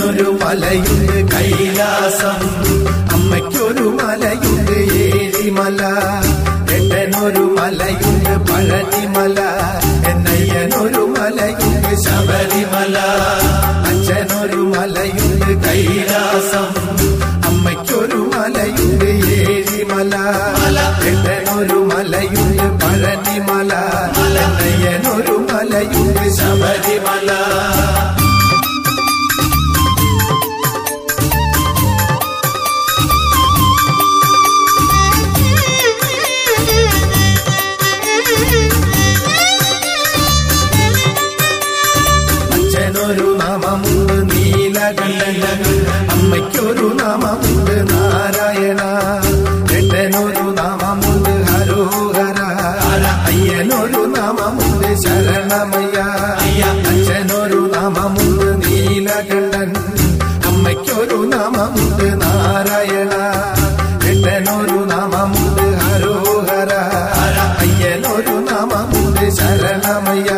അച്ഛനൊരു മലയുണ്ട് കൈലാസം അമ്മയ്ക്കൊരു മലയുണ്ട് ഏഴിമല എട്ടനൊരു മലയുണ്ട് പഴനിമല എന്നയ്യനൊരു മലയുണ്ട് ശബരിമല അച്ഛനൊരു മലയുണ്ട് കൈലാസം അമ്മയ്ക്കൊരു മലയുണ്ട് ഏഴിമല എട്ടനൊരു മലയുണ്ട് പഴനിമല എന്നയ്യനൊരു മലയുണ്ട് ശബരിമല അച്ഛനൊരു നാമമുണ്ട് നീലകണ്ഠൻ അമ്മയ്ക്കൊരു നാമമുണ്ട് നാരായണ എട്ടനൊരു നാമമുണ്ട് ഹരോഹര അയ്യനൊരു നാമമുണ്ട് ശരണമയ്യ അച്ഛനൊരു നാമമുണ്ട് നീലകണ്ഠൻ അമ്മയ്ക്കൊരു നാമമുണ്ട് നാരായണ എട്ടനൊരു നാമമുണ്ട് ഹരോഹര അയ്യനൊരു നാമമുണ്ട് ശരണമയ്യ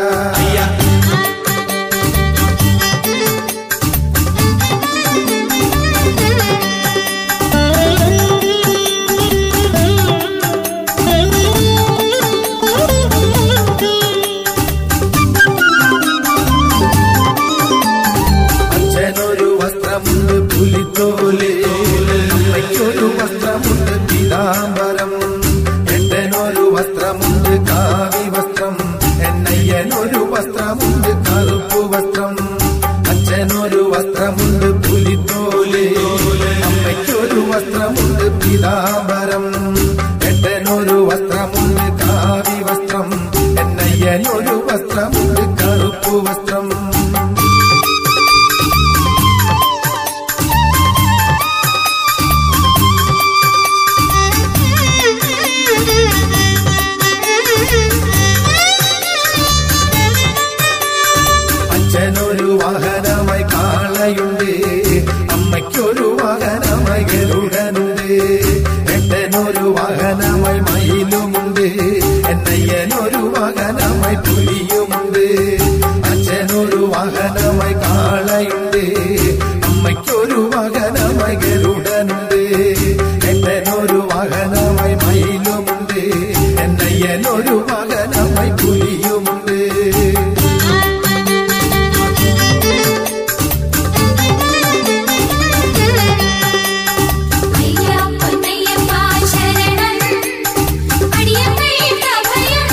അച്ഛനൊരു വസ്ത്രമുണ്ട് പുലിത്തോല് അമ്മയ്ക്കൊരു വസ്ത്രമുണ്ട് പീതാംബരം എട്ടനൊരു വസ്ത്രമുണ്ട് കാവി വസ്ത്രം എന്നയ്യനൊരു വസ്ത്രമുണ്ട് കറുപ്പ് വസ്ത്രം അച്ഛനൊരു വസ്ത്രമുണ്ട് പുലിത്തോല് അമ്മയ്ക്കൊരു വസ്ത്രമുണ്ട് പീതാംബരം എട്ടനൊരു വസ്ത്രമുണ്ട് കാവി വസ്ത്രം എന്നയ്യനൊരു വസ്ത്രമുണ്ട് കറുപ്പ് വസ്ത്രം അച്ഛനൊരു വാഹനമായി കാളയുണ്ട് അമ്മയ്ക്കൊരു വാഹനമായി ഗരുഡനുണ്ട് എട്ടനൊരു വാഹനമായി മയിലുമുണ്ട് എന്നയ്യനൊരു വാഹനമായി പുലിയുമുണ്ട് അച്ഛനൊരു വാഹനമായി കാളയുണ്ട് അമ്മയ്ക്കൊരു വാഹനമായി ഗരുഡനുണ്ട് എട്ടനൊരു വാഹനമായി മയിലുമുണ്ട് എന്നയ്യനൊരു വാഹനമായി പുലിയുമുണ്ട് അയ്യ പൊന്നയ്യപ്പ ശരണം അടിയമ്മയുടെ അഭയം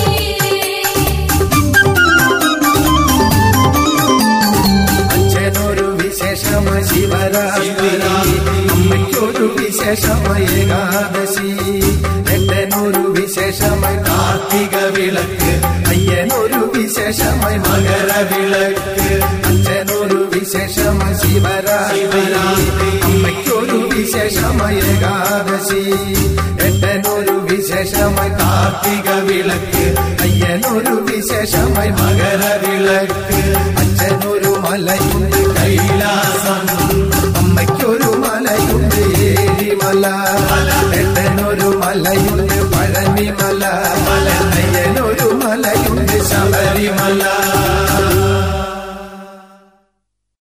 അച്ഛനൊരു വിശേഷമായി ശിവരാത്രി അമ്മയ്ക്കൊരു വിശേഷമായി ഏകാദശി എട്ടനൊരു വിശേഷമായി കാർത്തിക വിളക്ക് അയ്യനൊരു വിശേഷമായി മകരവിളക്ക് അച്ഛനൊരു വിശേഷമായി ശിവരാത്രി അമ്മയ്ക്കൊരു വിശേഷമായി ഏകാദശി എട്ടനൊരു വിശേഷമായി കാർത്തിക വിളക്ക് അയ്യനൊരു വിശേഷമായി മകരവിളക്ക് അച്ഛനൊരു മലയുണ്ട് കൈലാസം അമ്മയ്ക്കൊരു മലയുണ്ട് ഏഴിമല എട്ടനൊരു മലയുണ്ട്